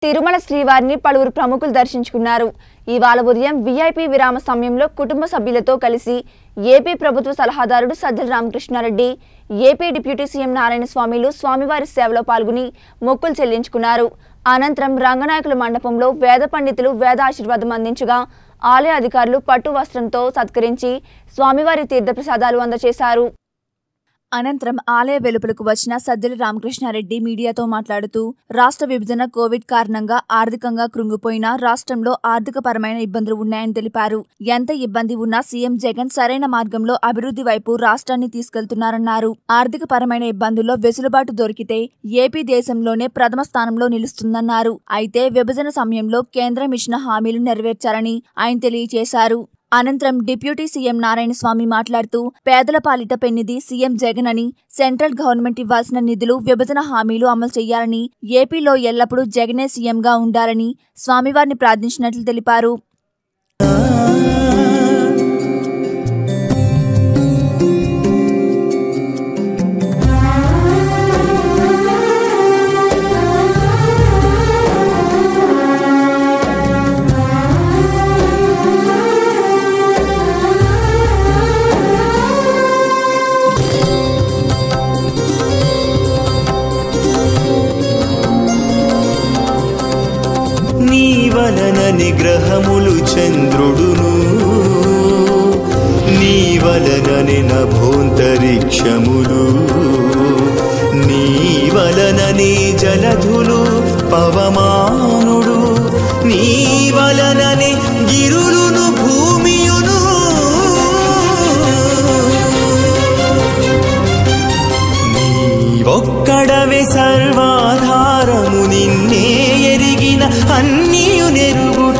తిరుమల శ్రీవారిని పలువురు ప్రముఖులు దర్శించుకున్నారు ఇవాళ ఉదయం వీఐపీ విరామ సమయంలో కుటుంబ సభ్యులతో కలిసి ఏపీ ప్రభుత్వ సలహాదారుడు Sajjala Ramakrishna Reddy AP deputy CM Narayana స్వామిలు స్వామివారి సేవలో పాల్గొని మొక్కులు చెల్లించుకున్నారు అనంతరం రంగనాయకుల మండపంలో వేద పండితులు వేద ఆశీర్వాదం అందించగా ఆలయ అధికారులు పట్టు వస్త్రంతో సత్కరించి స్వామివారి తీర్థప్రసాదాలు అందజేశారు అనంతరం ఆలయ వెలుపలకు వచ్చిన సజ్జల రామకృష్ణారెడ్డి మీడియాతో మాట్లాడుతూ రాష్ట్ర విభజన కోవిడ్ కారణంగా ఆర్థికంగా కృంగిపోయిన రాష్ట్రంలో ఆర్థికపరమైన ఇబ్బందులు ఉన్నాయని తెలిపారు ఎంత ఇబ్బంది ఉన్నా సీఎం జగన్ సరైన మార్గంలో అభివృద్ధి వైపు రాష్ట్రాన్ని తీసుకెళ్తున్నారన్నారు ఆర్థికపరమైన ఇబ్బందుల్లో వెసులుబాటు దొరికితే ఏపీ దేశంలోనే ప్రథమ స్థానంలో నిలుస్తుందన్నారు అయితే విభజన సమయంలో కేంద్రం ఇచ్చిన హామీలు నెరవేర్చారని ఆయన తెలియజేశారు అనంతరం డిప్యూటీ సీఎం నారాయణ స్వామి మాట్లాడుతూ పేదల పాలిట పెన్నిది సీఎం జగన్ అని సెంట్రల్ గవర్నమెంట్ ఇవ్వాల్సిన నిధులు విభజన హామీలు అమలు చేయాలని ఏపీలో ఎల్లప్పుడూ జగనే సీఎంగా ఉండాలని స్వామివారిని ప్రార్థించినట్లు తెలిపారు నీ వలన నిగ్రహములు చంద్రుడును నీ వలనని నభోంతరిక్షములు నీ వలనని జలధులు పవమానుడు నీ వలనని గిరులును భూమియును ఒక్కడవే సర్వాధారము నిన్నే ఎరిగిన అన్నీయు నెరుగుట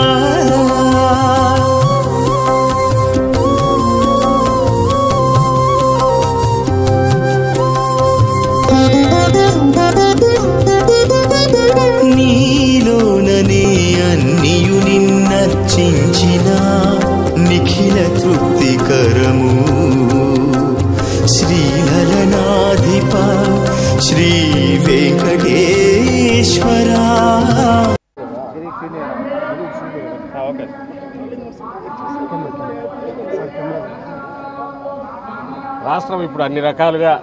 నీలోననే అన్నియు నిన్నర్చించిన నిఖిల తృప్తికరము శ్రీలలనాధిప శ్రీ వెంకటేశ్వరా రాష్ట్రం ఇప్పుడు అన్ని రకాలుగా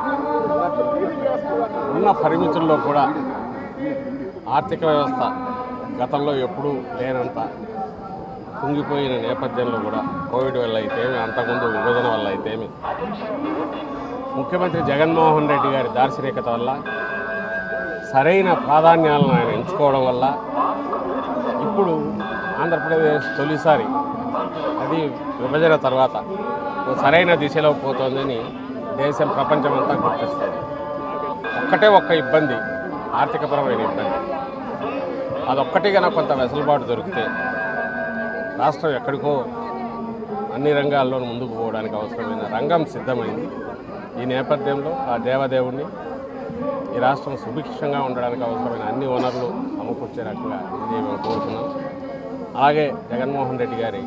ఉన్న పరిమితుల్లో కూడా ఆర్థిక వ్యవస్థ గతంలో ఎప్పుడూ లేనంత కుంగిపోయిన నేపథ్యంలో కూడా కోవిడ్ వల్ల అయితేమి అంతకుముందు విభజన వల్ల అయితేమి ముఖ్యమంత్రి జగన్మోహన్ రెడ్డి గారి దార్శనికత వల్ల సరైన ప్రాధాన్యాలను ఆయన ఎంచుకోవడం వల్ల ఇప్పుడు ఆంధ్రప్రదేశ్ తొలిసారి అది విభజన తర్వాత ఓ సరైన దిశలో పోతోందని దేశం ప్రపంచమంతా గుర్తిస్తుంది ఒక్కటే ఒక్క ఇబ్బంది ఆర్థికపరమైన ఇబ్బంది అదొక్కటి కనుక కొంత వెసులుబాటు దొరికితే రాష్ట్రం ఎక్కడికో అన్ని రంగాల్లో ముందుకు పోవడానికి అవసరమైన రంగం సిద్ధమైంది ఈ నేపథ్యంలో ఆ దేవదేవుణ్ణి ఈ రాష్ట్రం సుభిక్షంగా ఉండడానికి అవసరమైన అన్ని వనరులు సమకూర్చే రకంగా ఇది మేము కోరుతున్నాం అలాగే జగన్మోహన్ రెడ్డి గారి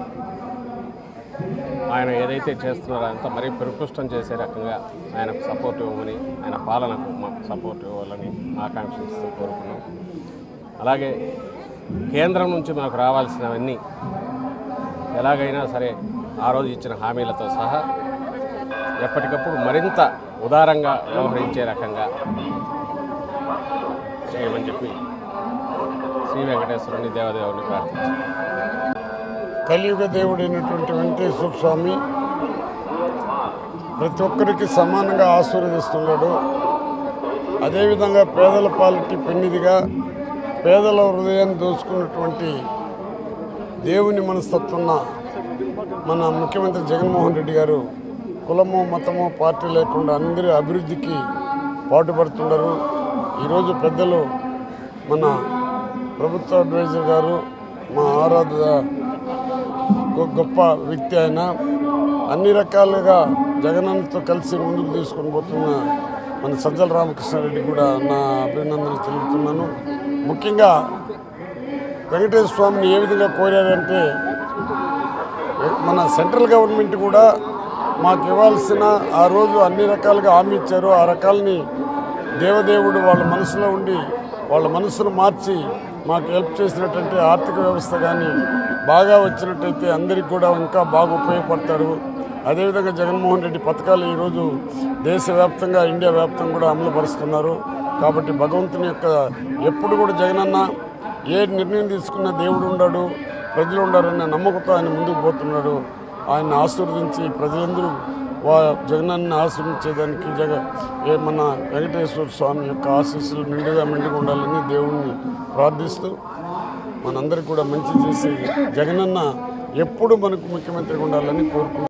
ఆయన ఏదైతే చేస్తున్నారో అంతా మరీ పరిపుష్టం చేసే రకంగా ఆయనకు సపోర్ట్ ఇవ్వమని ఆయన పాలనకు మాకు సపోర్ట్ ఇవ్వాలని ఆకాంక్షిస్తూ కోరుకున్నాం అలాగే కేంద్రం నుంచి మనకు రావాల్సినవన్నీ ఎలాగైనా సరే ఆ రోజు ఇచ్చిన హామీలతో సహా ఎప్పటికప్పుడు మరింత ఉదారంగా వ్యవహరించే రకంగా చేయమని చెప్పి శ్రీ వెంకటేశ్వరుని దేవదేవుని ప్రార్థించారు కలియుగ దేవుడైనటువంటి వెంకటేశ్వర స్వామి ప్రతి ఒక్కరికి సమానంగా ఆశీర్వదిస్తున్నాడు అదేవిధంగా పేదల పాలిటి పెన్నిదిగా పేదల హృదయాన్ని దోచుకున్నటువంటి దేవుని మనస్తత్వం మన ముఖ్యమంత్రి జగన్మోహన్ రెడ్డి గారు కులము మతము పార్టీ లేకుండా అందరి అభివృద్ధికి పాటుపడుతున్నారు ఈరోజు పెద్దలు మన ప్రభుత్వ అడ్వైజర్ గారు మా ఆరాధ గొ- గొప్ప వ్యక్తి ఆయన అన్ని రకాలుగా జగనన్నతో కలిసి ముందుకు తీసుకొని పోతున్న మన సజ్జల రామకృష్ణారెడ్డి కూడా నా అభినందనలు తెలుపుతున్నాను ముఖ్యంగా వెంకటేశ్వర స్వామిని ఏ విధంగా కోరారంటే మన సెంట్రల్ గవర్నమెంట్ కూడా మాకు ఇవ్వాల్సిన ఆ రోజు అన్ని రకాలుగా హామీ ఇచ్చారు ఆ రకాలని దేవదేవుడు వాళ్ళ మనసులో ఉండి వాళ్ళ మనసును మార్చి మాకు హెల్ప్ చేసినటువంటి ఆర్థిక వ్యవస్థ కానీ బాగా వచ్చినట్టయితే అందరికీ కూడా ఇంకా బాగా ఉపయోగపడతారు అదేవిధంగా జగన్మోహన్ రెడ్డి పథకాలు ఈరోజు దేశవ్యాప్తంగా ఇండియా వ్యాప్తంగా కూడా అమలుపరుస్తున్నారు కాబట్టి భగవంతుని యొక్క ఎప్పుడు కూడా జగనన్న ఏ నిర్ణయం తీసుకున్న దేవుడు ఉన్నాడు ప్రజలు ఉండారనే నమ్మకంతో ఆయన ముందుకు పోతున్నాడు ఆయన ఆశీర్వదించి ప్రజలందరూ వా జగనన్న ఆశ్రమించేదానికి జగ ఏ మన వెంకటేశ్వర స్వామి యొక్క ఆశీస్సులు నిండుగా మెండుగా ఉండాలని దేవుణ్ణి ప్రార్థిస్తూ మనందరికీ కూడా మంచి చేసి జగనన్న ఎప్పుడు మనకు ముఖ్యమంత్రిగా ఉండాలని కోరుకుంటున్నాను